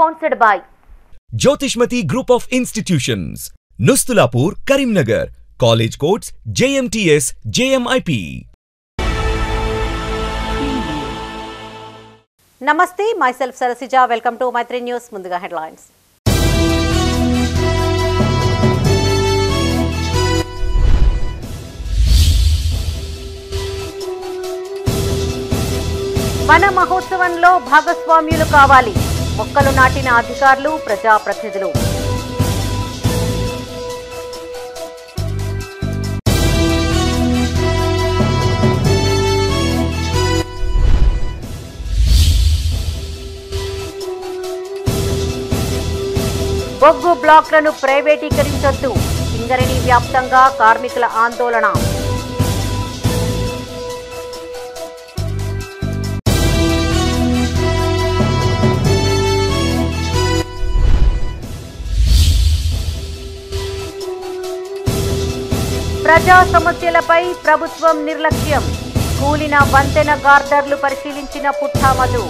sponsored by Jyothishmathi group of institutions Nusthulapur Karimnagar college codes JMTS JMIP నమస్తే myself Sarasija welcome to Maitri news ముందుగా headlines వన మహోత్సవంలో భాగస్వామ్యులు కావాలి మొక్కలు నాటిన అధికారులు ప్రజాప్రతినిధులు బొగ్గు బ్లాక్లను ప్రైవేటీకరించొద్దు సింగరేణి వ్యాప్తంగా కార్మికుల ఆందోళన ప్రజా సమస్యలపై ప్రభుత్వం నిర్లక్ష్యం కూలిన వంతెన గార్డర్లు పరిశీలించిన పుట్టామధు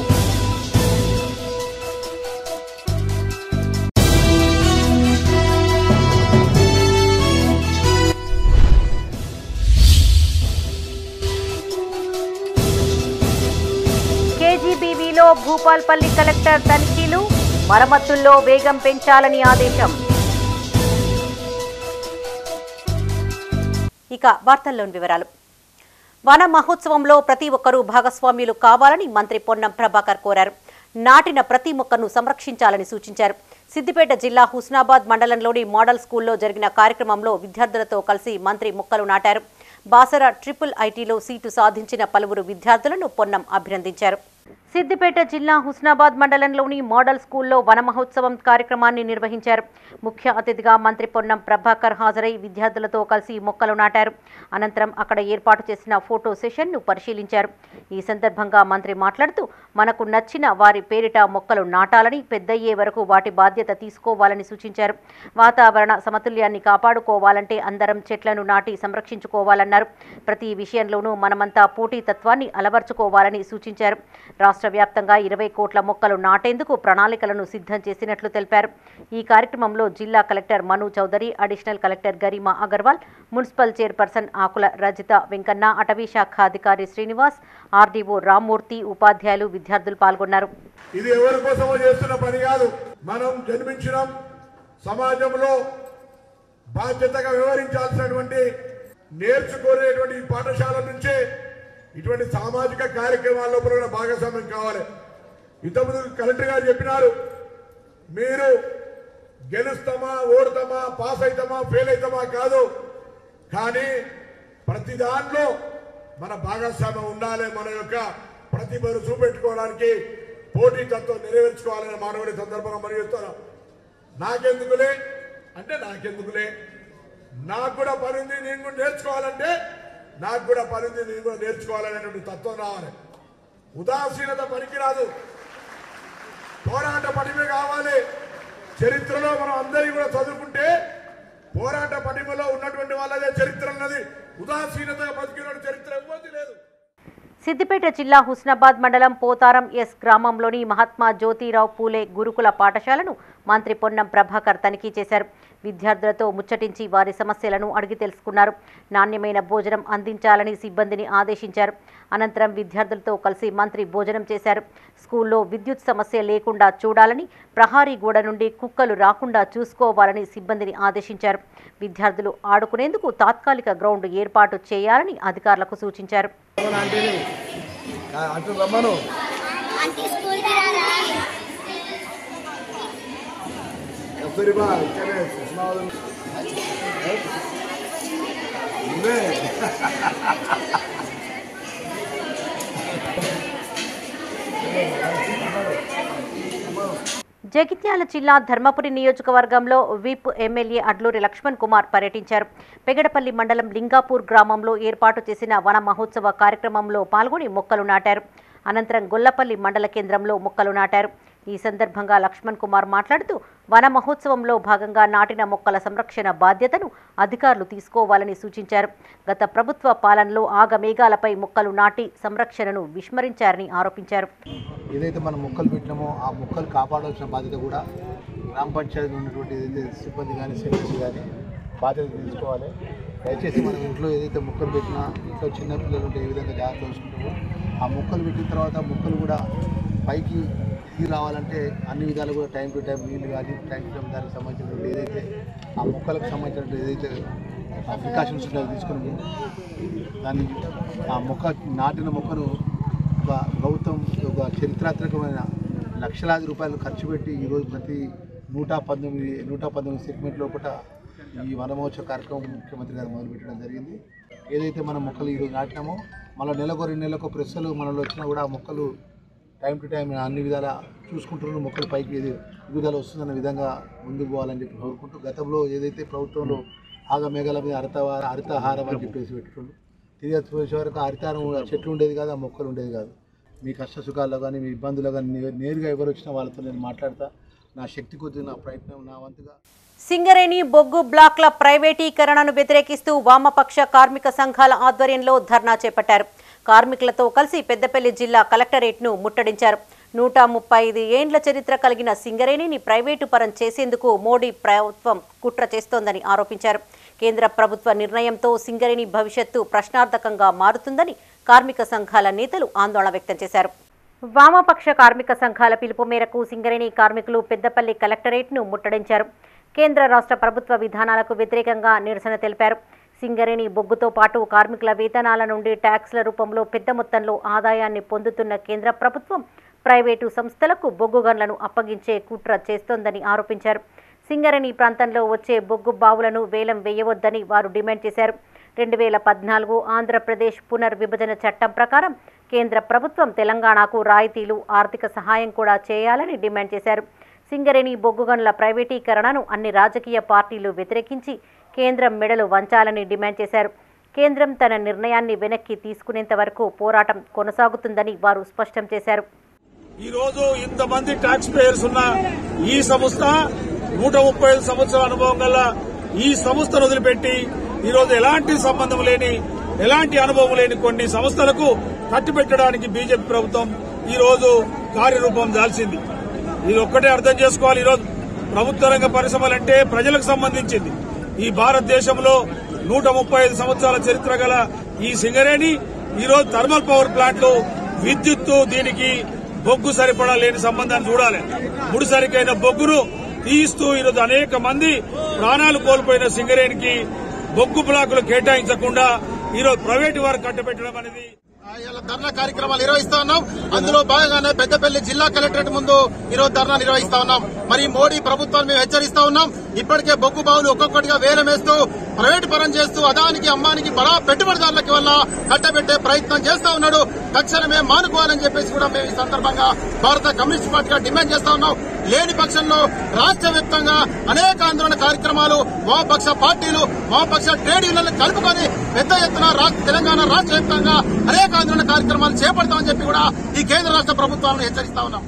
కేజీబీవీలో భూపాల్పల్లి కలెక్టర్ తనిఖీలు మరమ్మతుల్లో వేగం పెంచాలని ఆదేశం ఇక వార్తల్లోని వివరాలు వన మహోత్సవంలో ప్రతి ఒక్కరూ భాగస్వామ్యులు కావాలని మంత్రి పొన్నం ప్రభాకర్ కోరారు నాటిన ప్రతి మొక్కను సంరక్షించాలని సూచించారు సిద్దిపేట జిల్లా హుస్నాబాద్ మండలంలోని మోడల్ స్కూల్లో జరిగిన కార్యక్రమంలో విద్యార్థులతో కలిసి మంత్రి మొక్కలు నాటారు బాసర ట్రిపుల్ ఐటీలో సీటు సాధించిన పలువురు విద్యార్థులను పొన్నం అభినందించారు సిద్దిపేట జిల్లా హుస్నాబాద్ మండలంలోని మోడల్ స్కూల్లో వన మహోత్సవం కార్యక్రమాన్ని నిర్వహించారు ముఖ్య అతిథిగా మంత్రి పొన్నం ప్రభాకర్ హాజరై విద్యార్థులతో కలిసి మొక్కలు నాటారు అనంతరం అక్కడ ఏర్పాటు చేసిన ఫోటో సెషన్ను పరిశీలించారు ఈ సందర్భంగా మంత్రి మాట్లాడుతూ మనకు నచ్చిన వారి పేరిట మొక్కలు నాటాలని పెద్దయ్యే వరకు వాటి బాధ్యత తీసుకోవాలని సూచించారు వాతావరణ సమతుల్యాన్ని కాపాడుకోవాలంటే అందరం చెట్లను నాటి సంరక్షించుకోవాలన్నారు ప్రతి విషయంలోనూ మనమంతా పోటీతత్వాన్ని అలవర్చుకోవాలని సూచించారు రాష్ట్ర వ్యాప్తంగా ఇరవై కోట్ల మొక్కలు నాటేందుకు ప్రణాళికలను సిద్ధం చేసినట్లు తెలిపారు ఈ కార్యక్రమంలో జిల్లా collector Manu Chaudhary additional collector Garima Agarwal municipal chairperson Akula Rajitha Venkanna అటవీ శాఖ అధికారి శ్రీనివాస్ ఆర్డీఓ రామ్మూర్తి ఉపాధ్యాయులు విద్యార్థులు పాల్గొన్నారు ఇది ఎవరి కోసమో చేస్తున్న పని కాదు మనం జన్మించడం సమాజంలో బాధ్యతగా వ్యవహరించాల్సినటువంటి నేర్చుకునేటువంటి ఈ పాఠశాల నుంచే ఇటువంటి సామాజిక కార్యక్రమాల్లో కూడా భాగస్వామ్యం కావాలి ఇంతకుముందు కలెక్టర్ గారు చెప్పినారు మీరు గెలుస్తామా ఓడతామా పాస్ అవుతామా ఫెయిల్ అవుతామా కాదు కానీ ప్రతి దాంట్లో మన భాగస్వామ్యం ఉండాలి మన యొక్క ప్రతిభను చూపెట్టుకోవడానికి పోటీతత్వం నెరవేర్చుకోవాలనే మానవుడి సందర్భంగా మరి చెప్తాను నాకెందుకులే అంటే నాకెందుకులే నాకు కూడా పని ఉంది నేను కూడా నేర్చుకోవాలంటే నాకు కూడా పని ఉంది నేను కూడా నేర్చుకోవాలనేటువంటి తత్వం రావాలి ఉదాసీనత పనికిరాదు పోరాట పటిమ కావాలి చరిత్రలో మనం అందరి కూడా చదువుకుంటే పోరాట పటిమలో ఉన్నటువంటి వాళ్ళదే చరిత్ర అన్నది ఉదాసీనతగా బతికిన చరిత్ర ఎవ్వది లేదు సిద్దిపేట జిల్లా హుస్నాబాద్ మండలం పోతారం ఎస్ గ్రామంలోని మహాత్మా జ్యోతిరావు పూలే గురుకుల పాఠశాలను మంత్రి పొన్నం ప్రభాకర్ తనిఖీ చేశారు విద్యార్థులతో ముచ్చటించి వారి సమస్యలను అడిగి తెలుసుకున్నారు నాణ్యమైన భోజనం అందించాలని సిబ్బందిని ఆదేశించారు అనంతరం విద్యార్థులతో కలిసి మంత్రి భోజనం చేశారు స్కూల్లో విద్యుత్ సమస్య లేకుండా చూడాలని ప్రహారీ గోడ నుండి కుక్కలు రాకుండా చూసుకోవాలని సిబ్బందిని ఆదేశించారు విద్యార్థులు ఆడుకునేందుకు తాత్కాలిక గ్రౌండ్ ఏర్పాటు చేయాలని అధికారులకు సూచించారు అటు రమ్మను ఒకసారి బా ఇక్కడే సుష్మావతి. నువ్వే. జగిత్యాల జిల్లా ధర్మపురి నియోజకవర్గంలో విప్ ఎమ్మెల్యే అడ్లూరి లక్ష్మణ్ కుమార్ పర్యటించారు పెగడపల్లి మండలం లింగాపూర్ గ్రామంలో ఏర్పాటు చేసిన వన మహోత్సవ కార్యక్రమంలో పాల్గొని మొక్కలు నాటారు అనంతరం గొల్లపల్లి మండల కేంద్రంలో మొక్కలు నాటారు ఈ సందర్భంగా లక్ష్మణ్ కుమార్ మాట్లాడుతూ వన మహోత్సవంలో భాగంగా నాటిన మొక్కల సంరక్షణ బాధ్యతను అధికారులు తీసుకోవాలని సూచించారు గత ప్రభుత్వ పాలనలో ఆగమేఘాలపై మొక్కలు నాటి సంరక్షణను విస్మరించారని ఆరోపించారు ఏదైతే మనం మొక్కలు పెట్టినామో ఆ మొక్కలు కాపాడాల్సిన బాధ్యత కూడా గ్రామ పంచాయతీ ఉన్నటువంటి ఏదైతే సిబ్బంది కానీ సిబ్బంది కానీ బాధ్యత తీసుకోవాలి దయచేసి మనం ఇంట్లో ఏదైతే మొక్కలు పెట్టినా ఇంట్లో చిన్న పిల్లలు ఉంటే ఏ విధంగా జాగ్రత్త చూసుకుంటామో ఆ మొక్కలు పెట్టిన తర్వాత మొక్కలు కూడా పైకి దిగి రావాలంటే అన్ని విధాలు కూడా టైం టు టైం నీళ్ళు కానీ టైం టు టైం దానికి సంబంధించినటువంటి ఏదైతే ఆ మొక్కలకు సంబంధించినటువంటి ఏదైతే ప్రికాషన్స్ ఉంటాయో తీసుకుని దాన్ని ఆ మొక్క నాటిన మొక్కను ఒక ప్రభుత్వం ఒక చరిత్రాత్మకమైన లక్షలాది రూపాయలు ఖర్చు పెట్టి ఈరోజు ప్రతి నూట పంతొమ్మిది నూట పంతొమ్మిది సెగ్మెంట్ లోపల ఈ వనమోత్సవ కార్యక్రమం ముఖ్యమంత్రి గారు మొదలుపెట్టడం జరిగింది ఏదైతే మనం మొక్కలు ఈరోజు నాటినామో మళ్ళీ నెలకు రెండు నెలలకు ప్రెస్సులు మనలో వచ్చినా కూడా ఆ మొక్కలు టైం టు టైం అన్ని విధాల చూసుకుంటున్న మొక్కలు పైకి ఎది- ఎదుగుదల వస్తుందన్న విధంగా ముందుకు పోవాలని చెప్పి కోరుకుంటూ గతంలో ఏదైతే ప్రభుత్వంలో ఆగమేఘాల మీద హరిత హరితహారం అని చెప్పేసి పెట్టుకుంటూ తిరిగి వచ్చే వరకు హరితారం చెట్లు ఉండేది కాదు ఆ మొక్కలు ఉండేది కాదు మీ కష్ట సుఖాల్లో కానీ మీ ఇబ్బందుల్లో కానీ నే- నేరుగా ఎవరు వచ్చినా వాళ్ళతో నేను మాట్లాడతా నా శక్తి కొద్ది నా ప్రయత్నం నా వంతుగా సింగరేణి బొగ్గు బ్లాక్ల ప్రైవేటీకరణను వ్యతిరేకిస్తూ వామపక్ష కార్మిక సంఘాల ఆధ్వర్యంలో ధర్నా చేపట్టారు కార్మికులతో కలిసి పెద్దపల్లి జిల్లా కలెక్టరేట్ను ముట్టడించారు నూట ముప్పై ఐదు ఏండ్ల చరిత్ర కలిగిన సింగరేణిని ప్రైవేటు పరం చేసేందుకు మోడీ ప్రభుత్వం కుట్ర చేస్తోందని ఆరోపించారు కేంద్ర ప్రభుత్వ నిర్ణయంతో సింగరేణి భవిష్యత్తు ప్రశ్నార్థకంగా మారుతుందని కార్మిక సంఘాల నేతలు ఆందోళన వ్యక్తం చేశారు వామపక్ష కార్మిక సంఘాల పిలుపు మేరకు సింగరేణి కార్మికులు పెద్దపల్లి కలెక్టరేట్ను ముట్టడించారు కేంద్ర రాష్ట్ర ప్రభుత్వ విధానాలకు వ్యతిరేకంగా నిరసన తెలిపారు సింగరేణి బొగ్గుతో పాటు కార్మికుల వేతనాల నుండి ట్యాక్స్ల రూపంలో పెద్ద మొత్తంలో ఆదాయాన్ని పొందుతున్న కేంద్ర ప్రభుత్వం ప్రైవేటు సంస్థలకు బొగ్గు గన్లను అప్పగించే కుట్ర చేస్తోందని ఆరోపించారు సింగరేణి ప్రాంతంలో వచ్చే బొగ్గు బావులను వేలం వేయవద్దని వారు డిమాండ్ చేశారు రెండు వేల పద్నాలుగు ఆంధ్రప్రదేశ్ పునర్విభజన చట్టం ప్రకారం కేంద్ర ప్రభుత్వం తెలంగాణకు రాయితీలు ఆర్థిక సహాయం కూడా చేయాలని డిమాండ్ చేశారు సింగరేణి బొగ్గు గనుల ప్రైవేటీకరణను అన్ని రాజకీయ పార్టీలు వ్యతిరేకించి కేంద్రం మెడలు వంచాలని డిమాండ్ చేశారు కేంద్రం తన నిర్ణయాన్ని వెనక్కి తీసుకునేంత వరకు పోరాటం కొనసాగుతుందని వారు స్పష్టం చేశారు ఈ రోజు ఇంతమంది ట్యాక్స్ పేయర్స్ ఉన్న ఈ సంస్థ నూట ముప్పై ఐదు సంవత్సరాల అనుభవం గల ఈ సంస్థను వదిలిపెట్టి ఈ రోజు ఎలాంటి సంబంధం లేని ఎలాంటి అనుభవం లేని కొన్ని సంస్థలకు కట్టిపెట్టడానికి బీజేపీ ప్రభుత్వం ఈ రోజు కార్యరూపం దాల్చింది ఇది ఒక్కటే అర్థం చేసుకోవాలి ఈ రోజు ప్రభుత్వ రంగ పరిశ్రమలంటే ప్రజలకు సంబంధించింది ఈ భారతదేశంలో నూట ముప్పై ఐదు సంవత్సరాల చరిత్ర గల ఈ సింగరేణి ఈ రోజు థర్మల్ పవర్ ప్లాంట్లు విద్యుత్తు దీనికి బొగ్గు సరిపడా లేని సంబంధాన్ని చూడాలి ముడిసరికైన బొగ్గును తీస్తూ ఈరోజు అనేక మంది ప్రాణాలు కోల్పోయిన సింగరేణికి బొగ్గు బ్లాకులు కేటాయించకుండా ఈరోజు ప్రైవేటు వారు కట్టబెట్టడం అనేది ఆ, ఇలా ధర్నా కార్యక్రమాలు నిర్వహిస్తా ఉన్నాం అందులో భాగంగానే పెద్దపల్లి జిల్లా కలెక్టరేట్ ముందు ఈరోజు ధర్నా నిర్వహిస్తా ఉన్నాం మరి మోడీ ప్రభుత్వాన్ని మేము హెచ్చరిస్తా ఉన్నాం ఇప్పటికే బొగ్గు బావులు ఒక్కొక్కటిగా వేలం వేస్తూ ప్రైవేట్ పరం చేస్తూ అదానికి అమ్మానికి బడా పెట్టుబడిదారులకి వల్ల కట్టబెట్టే ప్రయత్నం చేస్తా ఉన్నాడు తక్షణమే మానుకోవాలని చెప్పేసి కూడా మేము ఈ సందర్భంగా భారత కమ్యూనిస్ట్ పార్టీగా డిమాండ్ చేస్తా ఉన్నాం లేని పక్షంలో రాష్ట్ర వ్యాప్తంగా అనేక ఆందోళన కార్యక్రమాలు వామపక్ష పార్టీలు వామపక్ష ట్రేడ్ యూనియన్లు కలుపుకొని పెద్ద ఎత్తున రా- తెలంగాణ రాష్ట్ర వ్యాప్తంగా అనేక ఆందోళన కార్యక్రమాలు చేపడతామని చెప్పి కూడా ఈ కేంద్ర రాష్ట్ర ప్రభుత్వాలను హెచ్చరిస్తా ఉన్నాం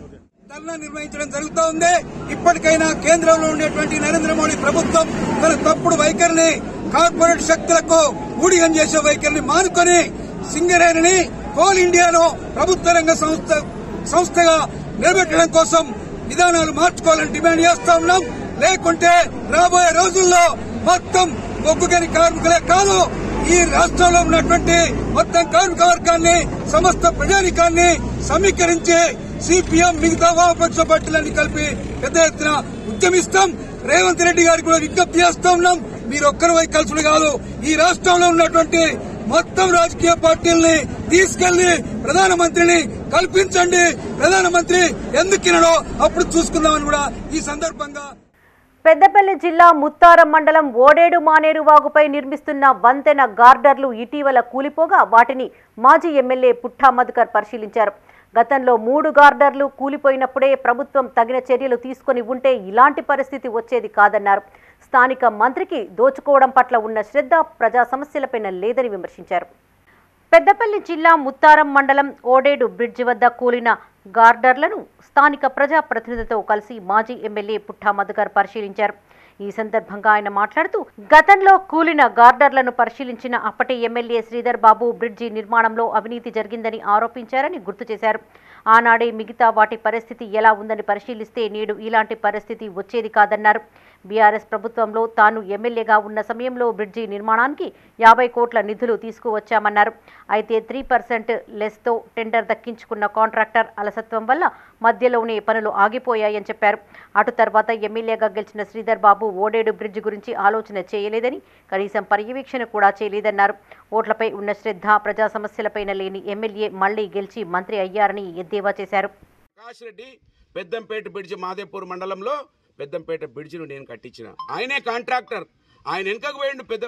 ధర్నా నిర్వహించడం జరుగుతూ ఉంది ఇప్పటికైనా కేంద్రంలో ఉండేటువంటి నరేంద్ర మోడీ ప్రభుత్వం తన తప్పుడు వైఖరిని కార్పొరేట్ శక్తులకు ఊడిగం చేసే వైఖరిని మానుకొని సింగరేణిని కోల్ ఇండియాలో ప్రభుత్వ రంగ సంస్థ సంస్థగా నిలబెట్టడం కోసం విధానాలు మార్చుకోవాలని డిమాండ్ చేస్తా ఉన్నాం లేకుంటే రాబోయే రోజుల్లో మొత్తం బొగ్గుగని కార్మికులే కాదు ఈ రాష్ట్రంలో ఉన్నటువంటి మొత్తం కార్మిక వర్గాన్ని సమస్త ప్రజానికాన్ని సమీకరించి సిపిఎం మిగతా వామపక్ష పార్టీలన్నీ కలిపి పెద్ద ఎత్తున ఉద్యమిస్తాం రేవంత్ రెడ్డి గారికి కూడా విజ్ఞప్తి చేస్తా ఉన్నాం మీరు ఒక్కరు వైకల్సులు కాదు ఈ రాష్ట్రంలో ఉన్నటువంటి మొత్తం రాజకీయ పార్టీల్ని తీసుకెళ్లి ప్రధానమంత్రిని కల్పించండి ప్రధానమంత్రి ఎందుకినడో అప్పుడు చూసుకుందామని కూడా ఈ సందర్భంగా పెద్దపల్లి జిల్లా ముత్తారం మండలం ఓడేడు మానేరు వాగుపై నిర్మిస్తున్న వంతెన గార్డర్లు ఇటీవల కూలిపోగా వాటిని మాజీ ఎమ్మెల్యే పుట్టా మధుకర్ పరిశీలించారు గతంలో మూడు గార్డర్లు కూలిపోయినప్పుడే ప్రభుత్వం తగిన చర్యలు తీసుకొని ఉంటే ఇలాంటి పరిస్థితి వచ్చేది కాదన్నారు స్థానిక మంత్రికి దోచుకోవడం పట్ల ఉన్న శ్రద్ధ ప్రజా సమస్యలపైన లేదని విమర్శించారు పెద్దపల్లి జిల్లా ముత్తారం మండలం ఓడేడు బ్రిడ్జి వద్ద కూలిన గార్డర్లను స్థానిక ప్రజాప్రతినిధులతో కలిసి మాజీ ఎమ్మెల్యే పుట్టా మధుకర్ పరిశీలించారు ఈ సందర్భంగా ఆయన మాట్లాడుతూ గతంలో కూలిన గార్డర్లను పరిశీలించిన అప్పటి ఎమ్మెల్యే శ్రీధర్ బాబు బ్రిడ్జి నిర్మాణంలో అవినీతి జరిగిందని ఆరోపించారని గుర్తు చేశారు ఆనాడే మిగతా వాటి పరిస్థితి ఎలా ఉందని పరిశీలిస్తే నేడు ఇలాంటి పరిస్థితి వచ్చేది కాదన్నారు బీఆర్ఎస్ ప్రభుత్వంలో తాను ఎమ్మెల్యేగా ఉన్న సమయంలో బ్రిడ్జి నిర్మాణానికి యాభై కోట్ల నిధులు తీసుకువచ్చామన్నారు అయితే త్రీ పర్సెంట్ లెస్తో టెండర్ దక్కించుకున్న కాంట్రాక్టర్ అలసత్వం వల్ల మధ్యలోనే పనులు ఆగిపోయాయని చెప్పారు అటు తర్వాత ఎమ్మెల్యేగా గెలిచిన శ్రీధర్ బాబు ఓడేడు బ్రిడ్జి గురించి ఆలోచన చేయలేదని కనీసం పర్యవేక్షణ కూడా చేయలేదన్నారు ఓట్లపై ఉన్న శ్రద్ధ ప్రజా సమస్యలపైన లేని ఎమ్మెల్యే మళ్లీ గెలిచి మంత్రి అయ్యారని ఎద్దేవా చేశారు ప్రకాష్ రెడ్డి పెద్దంపేట బ్రిడ్జి మాదేపూర్ మండలంలో పెద్దంపేట బ్రిడ్జిను నేను కట్టించిన ఆయనే కాంట్రాక్టర్ ఆయన వెనుకకు పోయిండు పెద్ద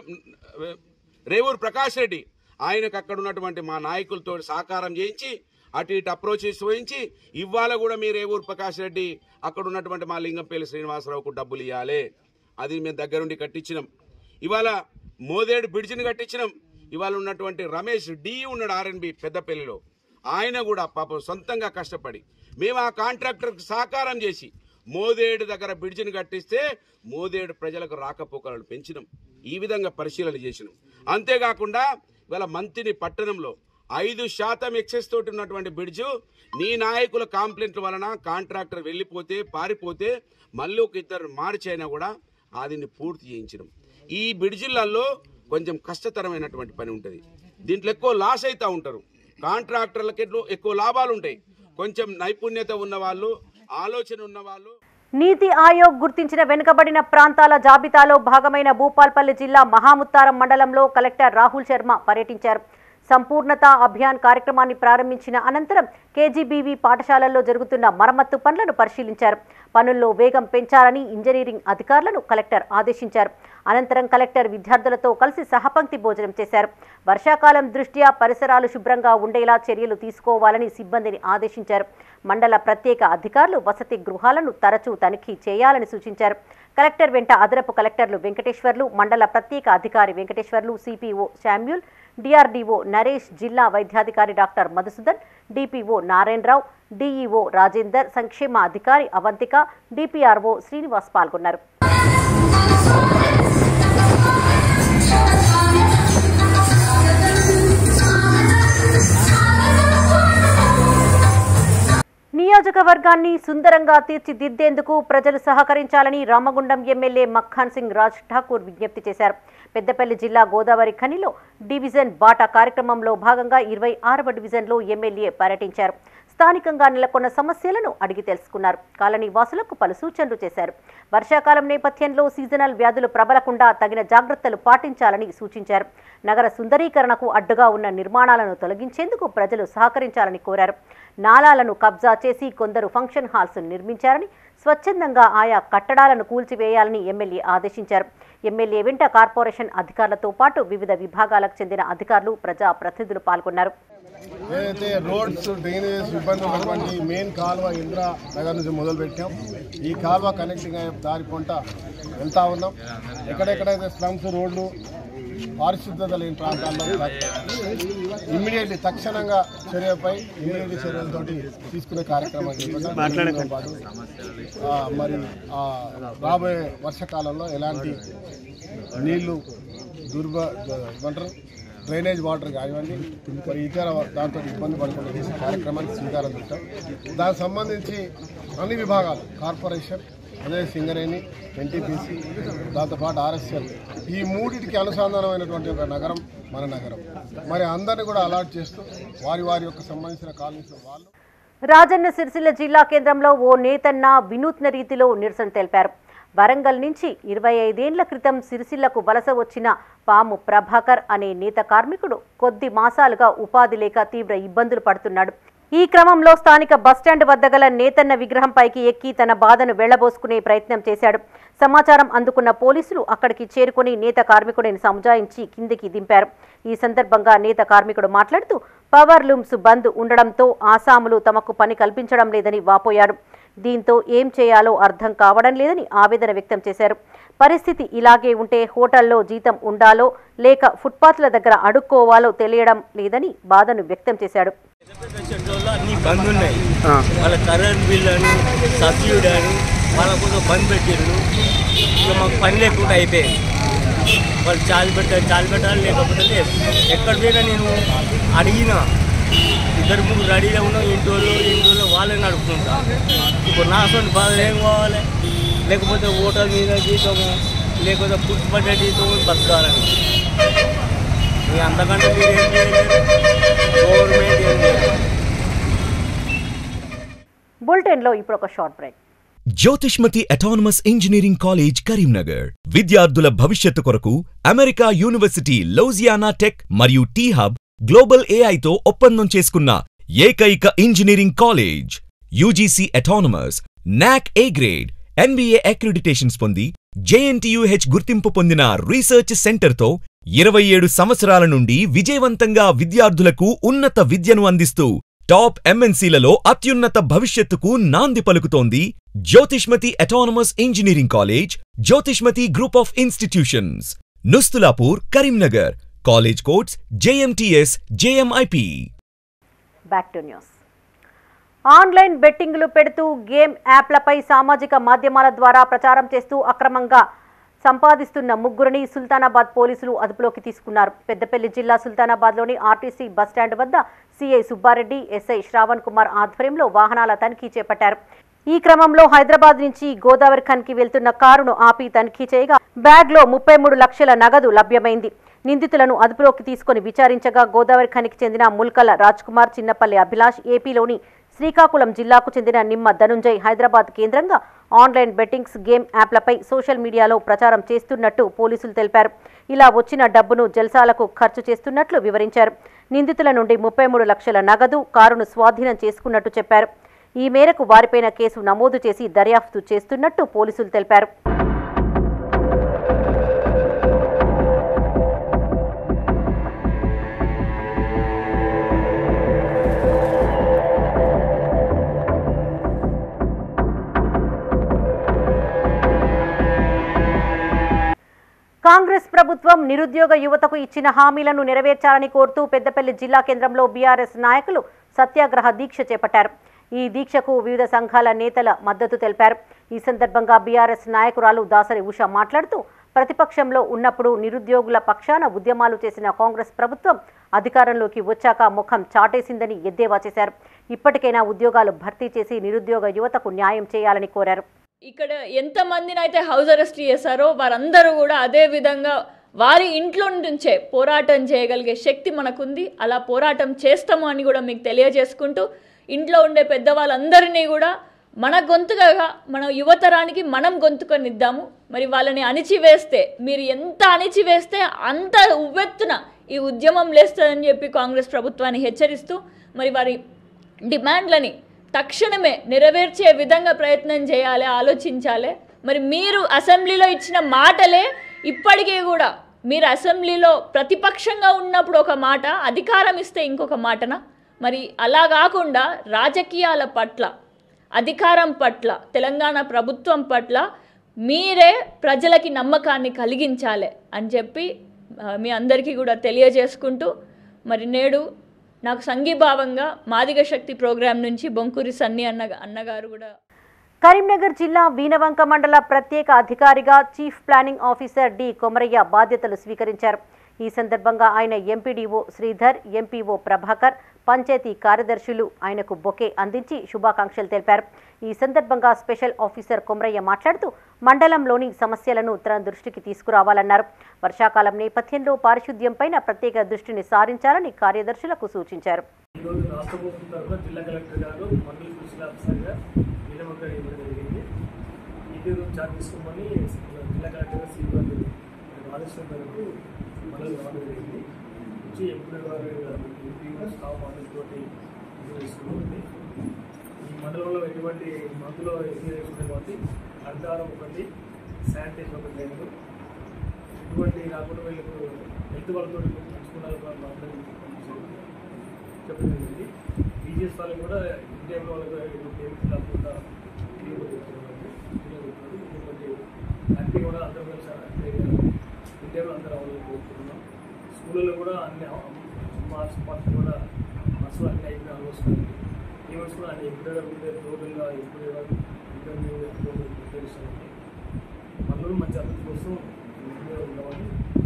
రేవూరు ప్రకాష్ రెడ్డి ఆయనకు అక్కడ ఉన్నటువంటి మా నాయకులతో సహకారం చేయించి అటు ఇటు అప్రోచ్ చేసి పోయించి ఇవాళ కూడా మీ రేవూరు ప్రకాష్ రెడ్డి అక్కడ ఉన్నటువంటి మా లింగంపల్లి శ్రీనివాసరావుకు డబ్బులు ఇవ్వాలి అది మేము దగ్గరుండి కట్టించినాం ఇవాళ మోదేడు బ్రిడ్జిని కట్టించినాం ఇవాళ ఉన్నటువంటి రమేష్ డి ఉన్నాడు ఆర్ఎన్బి పెద్దపల్లిలో ఆయన కూడా పాపం సొంతంగా కష్టపడి మేము ఆ కాంట్రాక్టర్కి సహకారం చేసి మోదేడు దగ్గర బ్రిడ్జిని కట్టిస్తే మోదేడు ప్రజలకు రాకపోకలను పెంచినాం ఈ విధంగా పరిశీలన చేసినాం అంతేకాకుండా ఇవాళ మంత్రిని పట్టణంలో ఐదు శాతం ఎక్సెస్ తోటి ఉన్నటువంటి బ్రిడ్జు నీ నాయకుల కాంప్లైంట్ వలన కాంట్రాక్టర్ వెళ్ళిపోతే పారిపోతే మళ్ళీ ఒక ఇద్దరు మార్చైనా కూడా అదిని పూర్తి చేయించడం ఈ బ్రిడ్జిలలో కొంచెం కష్టతరమైనటువంటి పని ఉంటుంది దీంట్లో ఎక్కువ లాస్ అవుతూ ఉంటారు కాంట్రాక్టర్లకు ఎట్లో ఎక్కువ లాభాలు ఉంటాయి కొంచెం నైపుణ్యత ఉన్న వాళ్ళు ఆలోచన ఉన్న వాళ్ళు నీతి ఆయోగ్ గుర్తించిన వెనుకబడిన ప్రాంతాల జాబితాలో భాగమైన భూపాల్పల్లి జిల్లా మహాముత్తారం మండలంలో కలెక్టర్ రాహుల్ శర్మ పర్యటించారు సంపూర్ణత అభియాన్ కార్యక్రమాన్ని ప్రారంభించిన అనంతరం కేజీబీవీ పాఠశాలల్లో జరుగుతున్న మరమ్మత్తు పనులను పరిశీలించారు పనుల్లో వేగం పెంచాలని ఇంజనీరింగ్ అధికారులను కలెక్టర్ ఆదేశించారు అనంతరం కలెక్టర్ విద్యార్థులతో కలిసి సహపంక్తి భోజనం చేశారు వర్షాకాలం దృష్ట్యా పరిసరాలు శుభ్రంగా ఉండేలా చర్యలు తీసుకోవాలని సిబ్బందిని ఆదేశించారు మండల ప్రత్యేక అధికారులు వసతి గృహాలను తరచూ తనిఖీ చేయాలని సూచించారు కలెక్టర్ వెంట అదనపు కలెక్టర్లు వెంకటేశ్వర్లు మండల ప్రత్యేక అధికారి Venkateswarlu CPO Samuel DRDO Naresh జిల్లా వైద్యాధికారి doctor Madhusudan DPO Narayanarao DEO Rajender సంక్షేమ అధికారి అవంతిక డిపిఆర్ఓ శ్రీనివాస్ పాల్గొన్నారు నియోజకవర్గాన్ని సుందరంగా తీర్చిదిద్దేందుకు ప్రజలు సహకరించాలని రామగుండం ఎమ్మెల్యే మఖాన్ సింగ్ రాజ్ ఠాకూర్ విజ్ఞప్తి చేశారు పెద్దపల్లి జిల్లా గోదావరి ఖనిలో డివిజన్ బాటా కార్యక్రమంలో భాగంగా ఇరవై ఆరవ డివిజన్లో ఎమ్మెల్యే పర్యటించారు స్థానికంగా నెలకొన్న సమస్యలను అడిగి తెలుసుకున్నారు కాలనీ వాసులకు పలు సూచనలు చేశారు వర్షాకాలం నేపథ్యంలో సీజనల్ వ్యాధులు ప్రబలకుండా తగిన జాగ్రత్తలు పాటించాలని సూచించారు నగర సుందరీకరణకు అడ్డుగా ఉన్న నిర్మాణాలను తొలగించేందుకు ప్రజలు సహకరించాలని కోరారు నాలాలను కబ్జా చేసి కొందరు ఫంక్షన్ హాల్స్ నిర్మించారని స్వచ్ఛందంగా ఆయా కట్టడాలను కూల్చివేయాలని ఎమ్మెల్యే ఆదేశించారు ఎమ్మెల్యే వెంట కార్పొరేషన్ అధికారులతో పాటు వివిధ విభాగాలకు చెందిన అధికారులు ప్రజా ప్రతినిధులు పాల్గొన్నారు ఏదైతే రోడ్స్ డ్రైనేజ్ ఇబ్బంది ఉన్నటువంటి మెయిన్ కాలువ ఇంద్రా నగర్ నుంచి మొదలు పెట్టాం ఈ కాలువ కనెక్టింగ్ అయ్యే దారి పొంట వెళ్తా ఉన్నాం ఎక్కడెక్కడైతే స్లమ్స్ రోడ్లు పారిశుద్ధత లేని ప్రాంతాల్లో ఇమ్మీడియట్లీ తక్షణంగా చర్యపై ఇమ్మీడియట్ చర్యలతోటి తీసుకునే కార్యక్రమం చేపట్టాం పాటు ఆ, మరి ఆ, రాబోయే వర్షాకాలంలో ఎలాంటి నీళ్లు దుర్బ ఏమంటారు డ్రైనేజ్ వాటర్ కానివ్వండి మరి ఇతర దాంతో ఇబ్బంది పడకుండా చేసే కార్యక్రమానికి శ్రీకారం చుట్టాం దానికి సంబంధించి అన్ని విభాగాలు కార్పొరేషన్ అదే సింగరేణి ఎన్టీపీసీ దాంతోపాటు ఆర్ఎస్ఎల్ ఈ మూడిటికి అనుసంధానమైనటువంటి ఒక నగరం మన నగరం మరి అందరిని కూడా అలాట్ చేస్తూ వారి వారి యొక్క సంబంధించిన కాలనీస్ వాళ్ళు రాజన్న సిరిసిల్ల జిల్లా కేంద్రంలో ఓ నేతన్న వినూత్న రీతిలో నిరసన తెలిపారు వరంగల్ నుంచి ఇరవై ఐదేండ్ల క్రితం సిరిసిల్లకు వలస వచ్చిన పాము ప్రభాకర్ అనే నేత కార్మికుడు కొద్ది మాసాలుగా ఉపాధి లేక తీవ్ర ఇబ్బందులు పడుతున్నాడు ఈ క్రమంలో స్థానిక బస్టాండ్ వద్ద గల నేతన్న విగ్రహంపైకి ఎక్కి తన బాధను వెళ్లబోసుకునే ప్రయత్నం చేశాడు సమాచారం అందుకున్న పోలీసులు అక్కడికి చేరుకుని నేత కార్మికుడిని సముజాయించి కిందికి దింపారు ఈ సందర్భంగా నేత కార్మికుడు మాట్లాడుతూ పవర్ లూమ్స్ బంద్ ఉండడంతో ఆసాములు తమకు పని కల్పించడం లేదని వాపోయాడు దీంతో ఏం చేయాలో అర్థం కావడం లేదని ఆవేదన వ్యక్తం చేశారు పరిస్థితి ఇలాగే ఉంటే హోటల్లో జీతం ఉండాలో లేక ఫుట్పాత్ల దగ్గర అడుక్కోవాలో తెలియడం లేదని బాధను వ్యక్తం చేశాడు సెక్టర్లో అన్ని బంద్ ఉన్నాయి వాళ్ళ కరెంట్ బిల్ అని సబ్సిడీ అని వాళ్ళ కోసం బంద్ పెట్టిండ్రు ఇక మాకు పని లేకుండా అయిపోయింది వాళ్ళు చాలు పెట్టాలి చాలు పెట్టాలి లేకపోతే లేదు ఎక్కడ పోయినా నేను అడిగిన ఇద్దరు ముగ్గురు రెడీగా ఉన్నాం ఇంటి వాళ్ళు ఇంటి వాళ్ళు వాళ్ళని నడుపుకుంటా ఇప్పుడు నా అసలు బాధ ఏం కావాలి లేకపోతే హోటల్ మీద జీతము లేకపోతే ఫుడ్ పడ్డ జీతం బతకాలని ఇక అంతకంటే మీరు ఏం చేయలేరు గవర్నమెంట్ ఏం చేయలేదు బులెటిన్లో ఇప్పుడు ఒక short break Jyothishmathi autonomous engineering college Karimnagar విద్యార్థుల భవిష్యత్తు కొరకు అమెరికా యూనివర్సిటీ లౌజియానా టెక్ మరియు టీ హబ్ గ్లోబల్ ఏఐతో ఒప్పందం చేసుకున్న ఏకైక ఇంజనీరింగ్ కాలేజ్ యూజీసీ అటానమస్ నాక్ ఏ గ్రేడ్ ఎన్బిఏ అక్రిడిటేషన్స్ పొంది జేఎన్టీయూహెచ్ గుర్తింపు పొందిన రీసెర్చ్ సెంటర్తో ఇరవై ఏడు సంవత్సరాల నుండి విజయవంతంగా విద్యార్థులకు ఉన్నత విద్యను అందిస్తూ టాప్ ఎంఎన్సీలలో అత్యున్నత భవిష్యత్తుకు నాంది పలుకుతోంది Jyothishmathi autonomous engineering college Jyothishmathi group of institutions Nusthulapur Karimnagar college codes JMTS JMIP back to news online బెట్టింగ్లు పెడుతూ గేమ్ యాప్లపై సామాజిక మాధ్యమాల ద్వారా ప్రచారం చేస్తూ అక్రమంగా సంపాదిస్తున్న ముగ్గురిని సుల్తానాబాద్ పోలీసులు అదుపులోకి తీసుకున్నారు పెద్దపల్లి జిల్లా సుల్తానాబాద్లోని ఆర్టీసీ బస్టాండ్ వద్ద సీఐ సుబ్బారెడ్డి ఎస్ఐ శ్రావణ్ కుమార్ ఆధ్వర్యంలో వాహనాల తనిఖీ చేపట్టారు ఈ క్రమంలో హైదరాబాద్ నుంచి గోదావరి ఖన్కి వెళ్తున్న కారును ఆపి తనిఖీ చేయగా బ్యాగ్లో ముప్పై మూడు లక్షల నగదు లభ్యమైంది నిందితులను అదుపులోకి తీసుకుని విచారించగా గోదావరి ఖనికి చెందిన ముల్కల రాజ్ కుమార్ చిన్నపల్లి అభిలాష్ ఏపీలోని శ్రీకాకుళం జిల్లాకు చెందిన నిమ్మ ధనుంజయ్ హైదరాబాద్ కేంద్రంగా ఆన్లైన్ బెట్టింగ్స్ గేమ్ యాప్లపై సోషల్ మీడియాలో ప్రచారం చేస్తున్నట్టు పోలీసులు తెలిపారు ఇలా వచ్చిన డబ్బును జల్సాలకు ఖర్చు చేస్తున్నట్లు వివరించారు నిందితుల నుండి ముప్పై మూడు లక్షల నగదు కారును స్వాధీనం చేసుకున్నట్టు చెప్పారు ఈ మేరకు వారిపైన కేసు నమోదు చేసి దర్యాప్తు చేస్తున్నట్టు పోలీసులు తెలిపారు కాంగ్రెస్ ప్రభుత్వం నిరుద్యోగ యువతకు ఇచ్చిన హామీలను నెరవేర్చాలని కోరుతూ పెద్దపల్లి జిల్లా కేంద్రంలో బీఆర్ఎస్ నాయకులు సత్యాగ్రహ దీక్ష చేపట్టారు ఈ దీక్షకు వివిధ సంఘాల నేతల మద్దతు తెలిపారు ఈ సందర్భంగా బీఆర్ఎస్ నాయకురాలు దాసరి ఉష మాట్లాడుతూ ప్రతిపక్షంలో ఉన్నప్పుడు నిరుద్యోగుల పక్షాన ఉద్యమాలు చేసిన కాంగ్రెస్ ప్రభుత్వం అధికారంలోకి వచ్చాక ముఖం చాటేసిందని ఎద్దేవా చేశారు ఇప్పటికైనా ఉద్యోగాలు భర్తీ చేసి నిరుద్యోగ యువతకు న్యాయం చేయాలని కోరారు ఇక్కడ ఎంతమందిని అయితే హౌస్ అరెస్ట్ చేశారో వారందరూ కూడా అదే విధంగా వారి ఇంట్లో నుంచే పోరాటం చేయగలిగే శక్తి మనకుంది అలా పోరాటం చేస్తాము అని కూడా మీకు తెలియజేసుకుంటూ ఇంట్లో ఉండే పెద్దవాళ్ళందరినీ కూడా మన గొంతుగా మన యువతరానికి మనం గొంతుకొనిద్దాము మరి వాళ్ళని అణిచివేస్తే మీరు ఎంత అణిచివేస్తే అంత ఉవ్వెత్తున ఈ ఉద్యమం లేస్తుందని చెప్పి కాంగ్రెస్ ప్రభుత్వాన్ని హెచ్చరిస్తూ మరి వారి డిమాండ్లని తక్షణమే నెరవేర్చే విధంగా ప్రయత్నం చేయాలి ఆలోచించాలి మరి మీరు అసెంబ్లీలో ఇచ్చిన మాటలే ఇప్పటికీ కూడా మీరు అసెంబ్లీలో ప్రతిపక్షంగా ఉన్నప్పుడు ఒక మాట అధికారం ఇస్తే ఇంకొక మాటన మరి అలా కాకుండా రాజకీయాల పట్ల అధికారం పట్ల తెలంగాణ ప్రభుత్వం పట్ల మీరే ప్రజలకి నమ్మకాన్ని కలిగించాలి అని చెప్పి ఆ, మీ అందరికీ కూడా తెలియజేసుకుంటూ మరి నేడు నాకు సంఘీభావంగా మాదిగ శక్తి ప్రోగ్రాం నుంచి బొంకూరి సన్ని అన్న అన్నగారు కూడా కరీంనగర్ జిల్లా వీనవంక మండల ప్రత్యేక అధికారిగా chief planning officer D Komaraiah బాధ్యతలు స్వీకరించారు ఈ సందర్భంగా ఆయన ఎంపీడీఓ శ్రీధర్ ఎంపీఓ ప్రభాకర్ పంచాయతీ కార్యదర్శులు ఆయనకు బొకే అందించి శుభాకాంక్షలు తెలిపారు ఈ సందర్భంగా స్పెషల్ ఆఫీసర్ కొమరయ్య మాట్లాడుతూ మండలంలోని సమస్యలను తన దృష్టికి తీసుకురావాలన్నారు వర్షాకాలం నేపథ్యంలో పారిశుద్ధ్యంపైన ప్రత్యేక దృష్టిని సారించాలని కార్యదర్శులకు సూచించారు ఈరోజు రాష్ట్ర ప్రభుత్వం తరఫున జిల్లా కలెక్టర్ గారు మండలి కృషి ఆఫీసర్గా నిలమక్కడ ఇవ్వడం జరిగింది ఇది చార్జ్ తీసుకోమని జిల్లా కలెక్టర్ గారు సీఎం గారు ఆదేశం మేరకు మండలి రావడం జరిగింది వచ్చి ఎంపీ గారు ఎంపీగా స్టాఫ్ ఆఫీస్ తోటి తీసుకుంటుంది ఈ మండలంలో ఎటువంటి మందులో ఎన్ని కాబట్టి అర్ధారం ఒకటి శానిటైజర్ ఒకటి లేదు ఇటువంటి కాకుండా వీళ్ళకు హెల్త్ వాళ్ళతో పంచుకున్నారు చెప్పడం జరిగింది బీజేఎస్ వాళ్ళకి కూడా ఇండియా వాళ్ళకి ఏమి కాకుండా ఇటువంటి దానికి కూడా అందరూ కలిసి ఇండియాలో అందరూ అవ్వాలని కోరుకుంటున్నాం స్కూళ్ళలో కూడా అన్ని మార్క్స్ పార్ట్స్ కూడా మార్క్స్ అన్ని అయిపోయి ఆల్మోస్ట్ ఈవెంట్స్ కూడా అన్ని ఎప్పుడైనా ఉండే టోటల్గా ఎప్పుడైనా ఇంటర్వ్యూ ప్రిపేర్ ఇస్తామండి మనలో మంచి అభివృద్ధి కోసం ముందుగా ఉండమని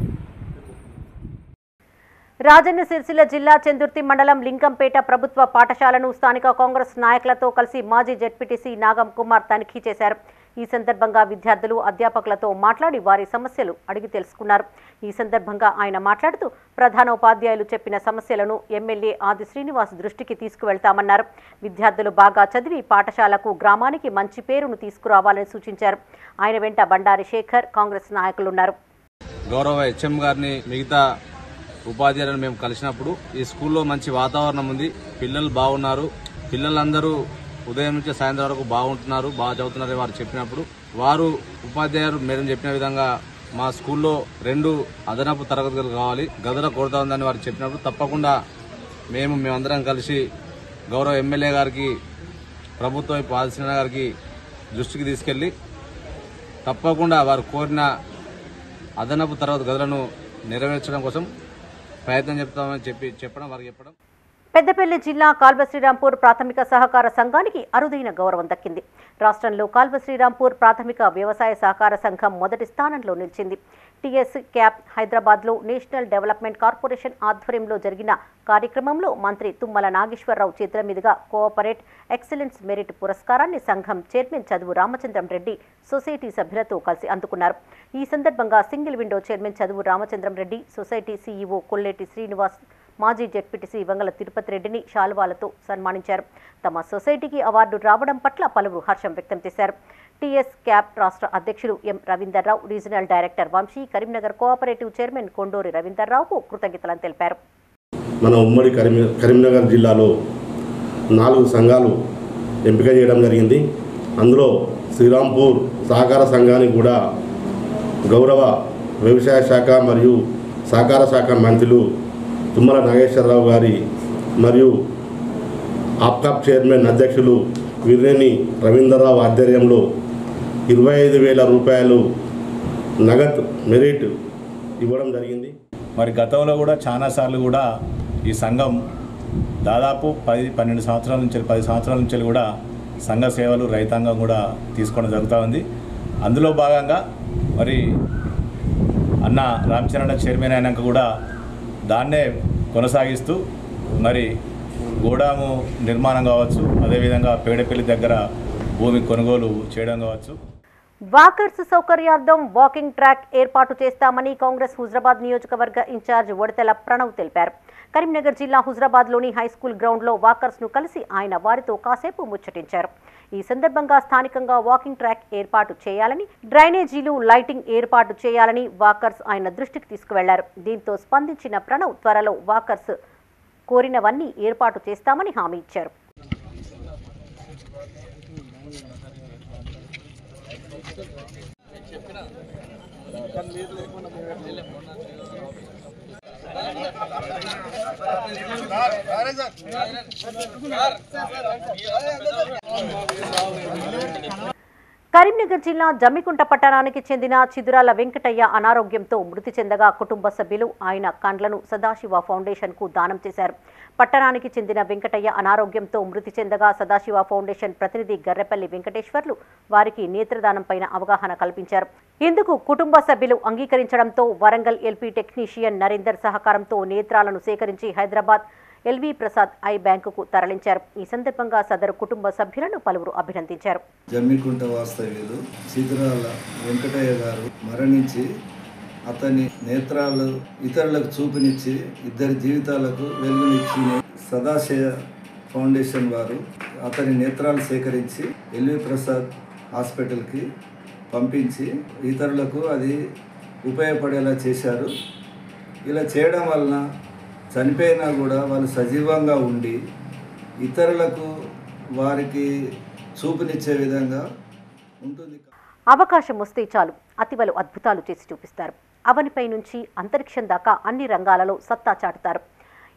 రాజన్న సిరిసిల్ల జిల్లా చందుర్తి మండలం లింకంపేట ప్రభుత్వ పాఠశాలను స్థానిక కాంగ్రెస్ నాయకులతో కలిసి మాజీ జెడ్పీటీసీ నాగం కుమార్ తనిఖీ చేశారు ఈ సందర్భంగా విద్యార్థులు అధ్యాపకులతో మాట్లాడి వారి సమస్యలు అడిగి తెలుసుకున్నారు ఈ సందర్భంగా ఆయన మాట్లాడుతూ ప్రధాన ఉపాధ్యాయులు చెప్పిన సమస్యలను ఎమ్మెల్యే ఆది శ్రీనివాస్ దృష్టికి తీసుకువెళ్తామన్నారు విద్యార్థులు బాగా చదివి పాఠశాలకు గ్రామానికి మంచి పేరును తీసుకురావాలని సూచించారు ఆయన వెంట బండారి శేఖర్ కాంగ్రెస్ నాయకులున్నారు గౌరవ హెచ్ఎం గారిని మిగతా ఉపాధ్యాయులను మేము కలిసినప్పుడు ఈ స్కూల్లో మంచి వాతావరణం ఉంది పిల్లలు బాగున్నారు పిల్లలందరూ ఉదయం నుంచి సాయంత్రం వరకు బాగుంటున్నారు బాగా చదువుతున్నారని వారు చెప్పినప్పుడు వారు ఉపాధ్యాయులు మేడం చెప్పిన విధంగా మా స్కూల్లో రెండు అదనపు తరగతులు కావాలి గదుల కొరత ఉందని వారు చెప్పినప్పుడు తప్పకుండా మేము మేమందరం కలిసి గౌరవ ఎమ్మెల్యే గారికి ప్రభుత్వ వైపు ఆదిశ్రీన గారికి దృష్టికి తీసుకెళ్లి తప్పకుండా వారు కోరిన అదనపు తరగతి గదులను నెరవేర్చడం కోసం ప్రయత్నం చెప్తామని చెప్పి చెప్పడం వారికి చెప్పడం పెద్దపల్లి జిల్లా కాల్వ శ్రీరాంపూర్ ప్రాథమిక సహకార సంఘానికి అరుదైన గౌరవం దక్కింది రాష్ట్రంలో కాల్వ శ్రీరాంపూర్ ప్రాథమిక వ్యవసాయ సహకార సంఘం మొదటి స్థానంలో నిలిచింది టీఎస్ క్యాప్ హైదరాబాద్లో నేషనల్ డెవలప్మెంట్ కార్పొరేషన్ ఆధ్వర్యంలో జరిగిన కార్యక్రమంలో మంత్రి తుమ్మల నాగేశ్వరరావు చేతుల మీదుగా కోఆపరేట్ ఎక్సలెన్స్ మెరిట్ పురస్కారాన్ని సంఘం చైర్మన్ చదువు రామచంద్రం రెడ్డి సొసైటీ సభ్యులతో కలిసి అందుకున్నారు ఈ సందర్భంగా single window chairman Chaduvu Ramachandram Reddy society CEO Kolleti Srinivas మాజీ జెడ్పీటీసీ వంగల తిరుపతి రెడ్డిని శాలువాలతో సన్మానించారు తమ సొసైటీకి అవార్డు రావడం పట్ల పలువురు హర్షం వ్యక్తం చేశారు టీఎస్ క్యాప్ రాష్ట్ర అధ్యక్షులు M Ravinderrao regional director Vamshi Karimnagar cooperative chairman Konduri రవీందర్రావుకు కృతజ్ఞతలను తెలిపారు మన ఉమ్మడి కరీం కరీంనగర్ జిల్లాలో నాలుగు సంఘాలు ఎంపిక చేయడం జరిగింది అందులో శ్రీరాంపూర్ సహకార సంఘానికి కూడా గౌరవ వ్యవసాయ శాఖ మరియు సహకార శాఖ మంత్రులు తుమ్మల నాగేశ్వరరావు గారి మరియు ఆప్కాప్ చైర్మన్ అధ్యక్షులు వీర్నేని రవీంద్రరావు ఆధ్వర్యంలో ఇరవై ఐదు వేల రూపాయలు నగదు మెరిట్ ఇవ్వడం జరిగింది మరి గతంలో కూడా చాలాసార్లు కూడా ఈ సంఘం దాదాపు పది పన్నెండు సంవత్సరాల నుంచి పది సంవత్సరాల నుంచి కూడా సంఘ సేవలు రైతాంగం కూడా తీసుకోవడం జరుగుతూ ఉంది అందులో భాగంగా మరి అన్న రామచరణ చైర్మన్ అయినాక కూడా దాన్నే కొనసాగిస్తూ మరి గోడాము నిర్మాణం కావచ్చు అదేవిధంగా పేడపల్లి దగ్గర భూమి కొనుగోలు చేయడం కావచ్చు వాకర్స్ సౌకర్యార్థం వాకింగ్ ట్రాక్ ఏర్పాటు చేస్తామని కాంగ్రెస్ హుజరాబాద్ నియోజకవర్గ ఇన్ఛార్జ్ ఒడతెల ప్రణవ్ తెలిపారు కరీంనగర్ జిల్లా హుజరాబాద్లోని హైస్కూల్ గ్రౌండ్లో వాకర్స్ను కలిసి ఆయన వారితో కాసేపు ముచ్చటించారు ఈ సందర్భంగా స్థానికంగా వాకింగ్ ట్రాక్ ఏర్పాటు చేయాలని డ్రైనేజీలు లైటింగ్ ఏర్పాటు చేయాలని వాకర్స్ ఆయన దృష్టికి తీసుకువెళ్లారు దీంతో స్పందించిన ప్రణవ్ త్వరలో వాకర్స్ కోరినవన్నీ ఏర్పాటు చేస్తామని హామీ ఇచ్చారు కరీంనగర్ జిల్లా జమ్మికుంట పట్టణానికి చెందిన చిదురాల వెంకటయ్య అనారోగ్యంతో మృతి చెందగా కుటుంబ సభ్యులు ఆయన కండ్లను సదాశివ ఫౌండేషన్కు దానం చేశారు పట్టణానికి చెందిన వెంకటయ్య అనారోగ్యంతో మృతి చెందగా సదాశివ ఫౌండేషన్ ప్రతినిధి గర్రెపల్లి వెంకటేశ్వర్లు వారికి నేత్రదానం పైన అవగాహన కల్పించారు ఇందుకు కుటుంబ సభ్యులు అంగీకరించడంతో వరంగల్ ఎల్పీ టెక్నీషియన్ నరేందర్ సహకారంతో నేత్రాలను సేకరించి హైదరాబాద్ ఎల్వి ప్రసాద్ ఐ బ్యాంకుకు తరలించారు ఈ సందర్భంగా సదరు కుటుంబ సభ్యులను పలువురు అభినందించారు జమ్మికుంట వాస్తవ్యులు చిదురాల వెంకటయ్య గారు మరణించి అతని నేత్రాలు ఇతరులకు చూపునిచ్చి ఇద్దరి జీవితాలకు వెలుగునిచ్చి సదాశయ ఫౌండేషన్ వారు అతని నేత్రాలు సేకరించి ఎల్వి ప్రసాద్ హాస్పిటల్కి పంపించి ఇతరులకు అది ఉపయోగపడేలా చేశారు ఇలా చేయడం వలన చనిపోయినా కూడా వాళ్ళు సజీవంగా ఉండి ఇతరులకు వారికి చూపునిచ్చే విధంగా ఉంటుంది అవకాశం వస్తే చాలు అతివలు అద్భుతాలు చేసి చూపిస్తారు అవనిపై నుంచి అంతరిక్షం దాకా అన్ని రంగాలలో సత్తా చాటుతారు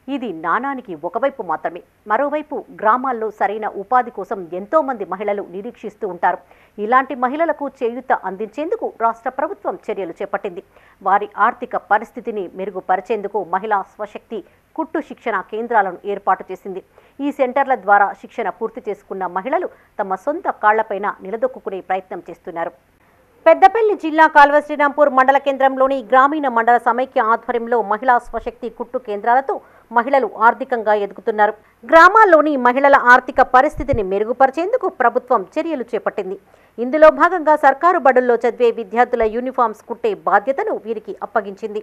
ఇది నాణానికి ఒకవైపు మాత్రమే మరోవైపు గ్రామాల్లో సరైన ఉపాధి కోసం ఎంతో మంది మహిళలు నిరీక్షిస్తూ ఉంటారు ఇలాంటి మహిళలకు చేయూత అందించేందుకు రాష్ట్ర ప్రభుత్వం చర్యలు చేపట్టింది వారి ఆర్థిక పరిస్థితిని మెరుగుపరిచేందుకు మహిళా స్వశక్తి కుట్టు శిక్షణ కేంద్రాలను ఏర్పాటు చేసింది ఈ సెంటర్ల ద్వారా శిక్షణ పూర్తి చేసుకున్న మహిళలు తమ సొంత కాళ్లపైన నిలదొక్కునే ప్రయత్నం చేస్తున్నారు పెద్దపల్లి జిల్లా కాల్వ శ్రీరాంపూర్ మండల కేంద్రంలోని గ్రామీణ మండల సమైక్య ఆధ్వర్యంలో మహిళా స్వశక్తి కుట్టు కేంద్రాలతో మహిళలు ఆర్థికంగా ఎదుగుతున్నారు గ్రామాల్లోని మహిళల ఆర్థిక పరిస్థితిని మెరుగుపరిచేందుకు ప్రభుత్వం చర్యలు చేపట్టింది ఇందులో భాగంగా సర్కారు బడుల్లో చదివే విద్యార్థుల యూనిఫామ్స్ కుట్టే బాధ్యతను వీరికి అప్పగించింది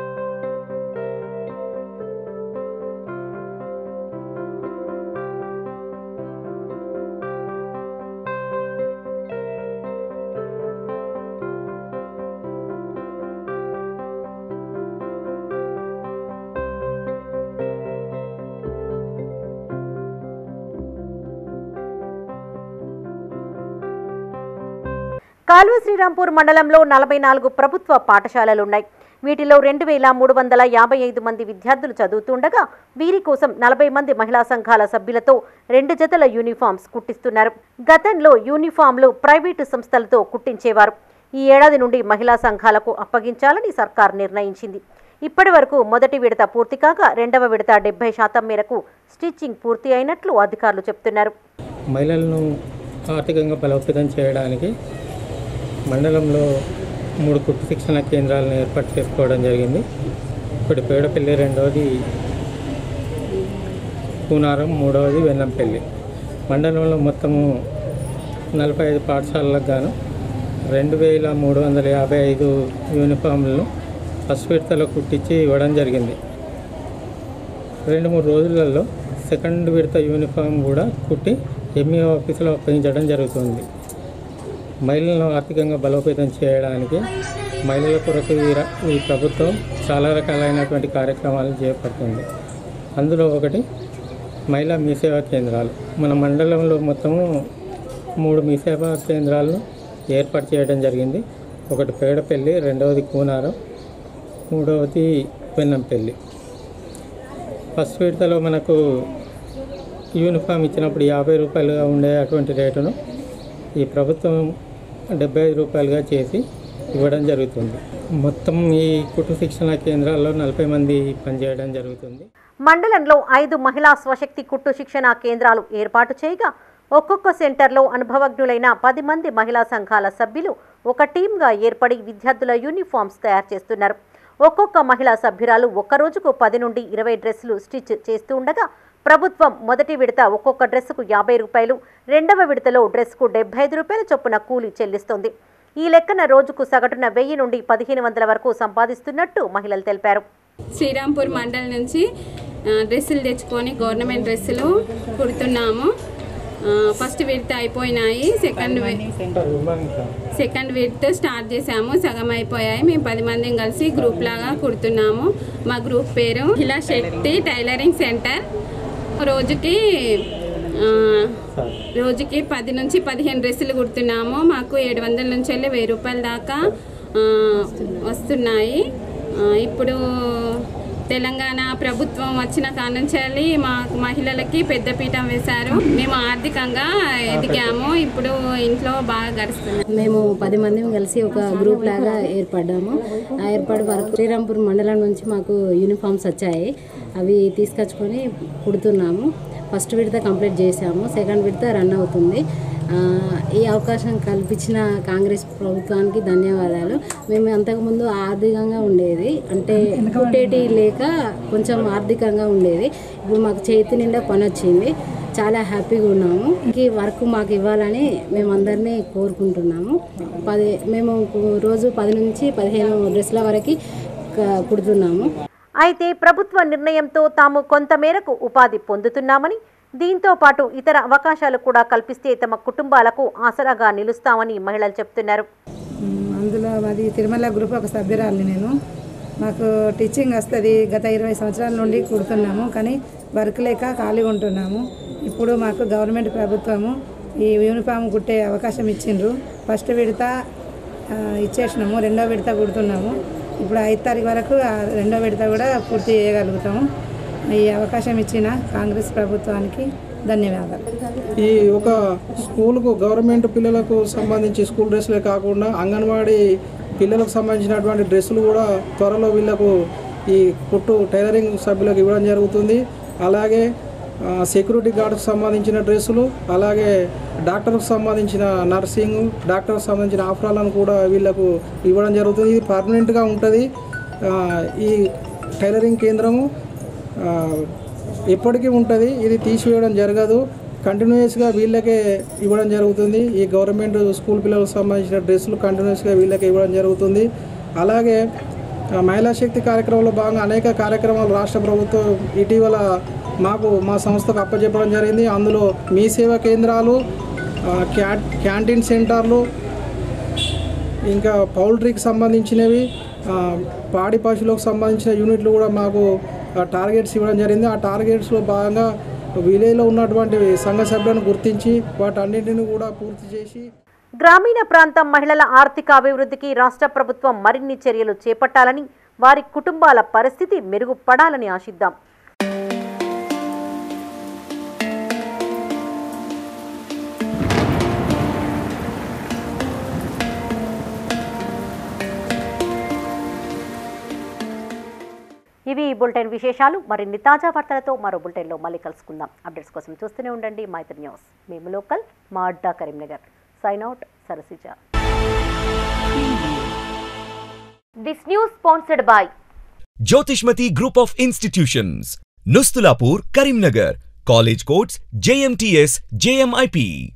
కాల్వ శ్రీరాంపూర్ మండలంలో నలభై నాలుగు ప్రభుత్వ పాఠశాలలున్నాయి వీటిలో రెండు వేల మూడు వందల యాభై ఐదు మంది విద్యార్థులు చదువుతుండగా వీరి కోసం నలభై మంది మహిళా సంఘాల సభ్యులతో రెండు జతల యూనిఫామ్స్ కుట్టిస్తున్నారు గతంలో యూనిఫామ్లు ప్రైవేటు సంస్థలతో కుట్టించేవారు ఈ ఏడాది నుండి మహిళా సంఘాలకు అప్పగించాలని సర్కార్ నిర్ణయించింది ఇప్పటి వరకు మొదటి విడత పూర్తి కాగా రెండవ విడత డెబ్బై శాతం మేరకు స్టిచ్చింగ్ పూర్తి అయినట్లు అధికారులు చెప్తున్నారు మహిళలను ఆర్థికంగా బలోపేతం చేయడానికి మండలంలో మూడు కుట్టు శిక్షణ కేంద్రాలను ఏర్పాటు చేసుకోవడం జరిగింది ఒకటి పేడపల్లి రెండవది కూనారం మూడవది వెల్లంపల్లి మండలంలో మొత్తము నలభై ఐదు పాఠశాలలకు గాను రెండు వేల మూడు వందల యాభై ఐదు యూనిఫామ్లను ఫస్ట్ విడతలో కుట్టించి ఇవ్వడం జరిగింది రెండు మూడు రోజులలో సెకండ్ విడత యూనిఫామ్ కూడా కుట్టి ఎంఈ ఆఫీసులో అప్పగించడం జరుగుతుంది మహిళలను ఆర్థికంగా బలోపేతం చేయడానికి మహిళల కొరకు ఈ ర- ఈ ప్రభుత్వం చాలా రకాలైనటువంటి కార్యక్రమాలు చేపడుతుంది అందులో ఒకటి మహిళా మీ సేవా కేంద్రాలు మన మండలంలో మొత్తము మూడు మీ సేవా కేంద్రాలను ఏర్పాటు చేయడం జరిగింది ఒకటి పేడపల్లి రెండవది కూనారం మూడవది వెన్నంపల్లి ఫస్ట్ విడతలో మనకు యూనిఫామ్ ఇచ్చినప్పుడు యాభై రూపాయలుగా ఉండే అటువంటి రేటును ఈ ప్రభుత్వం డెబ్బై ఐదు రూపాయలుగా చేసి ఇవ్వడం జరుగుతుంది మొత్తం ఈ కుటుంబ శిక్షణ కేంద్రాల్లో నలభై మంది పనిచేయడం జరుగుతుంది మండలంలో ఐదు మహిళా స్వశక్తి కుట్టు శిక్షణ కేంద్రాలు ఏర్పాటు చేయగా ఒక్కొక్క సెంటర్లో అనుభవజ్ఞులైన పది మంది మహిళా సంఘాల సభ్యులు ఒక టీంగా ఏర్పడి విద్యార్థుల యూనిఫామ్స్ తయారు చేస్తున్నారు ఒక్కొక్క మహిళా సభ్యురాలు ఒక్క రోజుకు పది నుండి ఇరవై డ్రెస్సులు స్టిచ్ చేస్తూ ఉండగా ప్రభుత్వం మొదటి విడత ఒక్కొక్క డ్రెస్సుకు యాభై రూపాయలు రెండవ విడతలో డ్రెస్కు డెబ్బై ఐదు రూపాయల చొప్పున కూలీ చెల్లిస్తోంది ఈ లెక్కన రోజుకు సగటున వెయ్యి నుండి పదిహేను వందల వరకు సంపాదిస్తున్నట్టు మహిళలు తెలిపారు శ్రీరాంపూర్ మండల్ నుంచి ఆ, డ్రెస్సులు తెచ్చుకొని గవర్నమెంట్ డ్రెస్సులు కుడుతున్నాము ఆ, ఫస్ట్ విడత అయిపోయినాయి సెకండ్ వి- సెకండ్ విడత స్టార్ట్ చేసాము సగం అయిపోయాయి మేము పది మందిని కలిసి గ్రూప్ లాగా కుడుతున్నాము మా గ్రూప్ పేరు ఇలా శక్తి టైలరింగ్ సెంటర్ రోజుకి ఆ, రోజుకి పది నుంచి పదిహేను డ్రెస్సులు కుడుతున్నాము మాకు ఏడు వందల నుంచి వెళ్ళి వెయ్యి రూపాయల దాకా ఆ, వస్తున్నాయి ఆ, ఇప్పుడు తెలంగాణ ప్రభుత్వం వచ్చిన కానుంచి మా మహిళలకి పెద్దపీఠం వేశారు మేము ఆర్థికంగా ఎదిగాము ఇప్పుడు ఇంట్లో బాగా గడుస్తున్నాం మేము పది మంది కలిసి ఒక గ్రూప్ లాగా ఏర్పడ్డాము ఆ ఏర్పాటు వరకు శ్రీరాంపూర్ మండలం నుంచి మాకు యూనిఫామ్స్ వచ్చాయి అవి తీసుకొచ్చుకొని కుడుతున్నాము ఫస్ట్ విడత కంప్లీట్ చేసాము సెకండ్ విడత రన్ అవుతుంది ఆ, ఈ అవకాశం కల్పించిన కాంగ్రెస్ ప్రభుత్వానికి ధన్యవాదాలు మేము అంతకుముందు ఆర్థికంగా ఉండేది అంటే కుట్టేటి లేక కొంచెం ఆర్థికంగా ఉండేది ఇప్పుడు మాకు చేతి నిండా పని వచ్చింది చాలా హ్యాపీగా ఉన్నాము ఈ వర్క్ మాకు ఇవ్వాలని మేము అందరినీ కోరుకుంటున్నాము పది మేము రోజు పది నుంచి పదిహేను డ్రెస్ల వరకు క- కుడుతున్నాము అయితే ప్రభుత్వ నిర్ణయంతో తాము కొంతమేరకు ఉపాధి పొందుతున్నామని దీంతో పాటు ఇతర అవకాశాలు కూడా కల్పిస్తే తమ కుటుంబాలకు ఆసరాగా నిలుస్తామని మహిళలు చెప్తున్నారు అందులో మాది తిరుమల గ్రూప్ ఒక సభ్యురాలిని నేను మాకు టీచింగ్ వస్తుంది గత ఇరవై సంవత్సరాల నుండి కుడుతున్నాము కానీ వర్క్ లేక ఖాళీగా ఉంటున్నాము ఇప్పుడు మాకు గవర్నమెంట్ ప్రభుత్వము ఈ యూనిఫామ్ కుట్టే అవకాశం ఇచ్చిండ్రు ఫస్ట్ విడత ఆ, ఇచ్చేసినాము రెండో విడత కుడుతున్నాము ఇప్పుడు ఐదు తారీఖు వరకు ఆ రెండో విడత కూడా పూర్తి చేయగలుగుతాము ఈ అవకాశం ఇచ్చిన కాంగ్రెస్ ప్రభుత్వానికి ధన్యవాదాలు ఈ ఒక స్కూల్కు గవర్నమెంట్ పిల్లలకు సంబంధించి స్కూల్ డ్రెస్సులే కాకుండా అంగన్వాడీ పిల్లలకు సంబంధించినటువంటి డ్రెస్సులు కూడా త్వరలో వీళ్ళకు ఈ కుట్టు టైలరింగ్ సభ్యులకు ఇవ్వడం జరుగుతుంది అలాగే ఆ, సెక్యూరిటీ గార్డ్కు సంబంధించిన డ్రెస్సులు అలాగే డాక్టర్కు సంబంధించిన నర్సింగ్ డాక్టర్కు సంబంధించిన ఆఫరాలను కూడా వీళ్ళకు ఇవ్వడం జరుగుతుంది ఇది పర్మనెంట్గా ఉంటుంది ఆ, ఈ టైలరింగ్ కేంద్రము ఆ, ఎప్పటికీ ఉంటుంది ఇది తీసివేయడం జరగదు కంటిన్యూస్గా వీళ్ళకే ఇవ్వడం జరుగుతుంది ఈ గవర్నమెంట్ స్కూల్ పిల్లలకు సంబంధించిన డ్రెస్సులు కంటిన్యూస్గా వీళ్ళకే ఇవ్వడం జరుగుతుంది అలాగే ఆ, మహిళా శక్తి కార్యక్రమంలో భాగంగా అనేక కార్యక్రమాలు రాష్ట్ర ప్రభుత్వం ఇటీవల మాకు మా సంస్థకు అప్పచెప్పడం జరిగింది అందులో మీ సేవా కేంద్రాలు ఆ, క్యా క్యాంటీన్ సెంటర్లు ఇంకా పౌల్ట్రీకి సంబంధించినవి ఆ, పాడి పశువులకు సంబంధించిన యూనిట్లు కూడా మాకు ఆ, టార్గెట్స్ ఇవ్వడం జరిగింది ఆ టార్గెట్స్లో భాగంగా విలేజ్లో ఉన్నటువంటి సంఘ సభ్యులను గుర్తించి వాటన్నింటిని కూడా పూర్తి చేసి గ్రామీణ ప్రాంతం మహిళల ఆర్థిక అభివృద్ధికి రాష్ట్ర ప్రభుత్వం మరిన్ని చర్యలు చేపట్టాలని వారి కుటుంబాల పరిస్థితి మెరుగుపడాలని ఆశిద్దాం ఇవి ఈ బులెటిన్ విశేషాలు మరిన్ని తాజా వార్తలతో మరో బులెటిన్లో మళ్ళీ కలుసుకుందాం అప్డేట్స్ కోసం చూస్తూనే ఉండండి మైత్రి న్యూస్ మేము లోకల్ మా అడ్డా Karimnagar sign out Sarasija this news sponsored by Jyothishmathi group of institutions Nusthulapur Karimnagar college codes JMTS జేఎంఐపి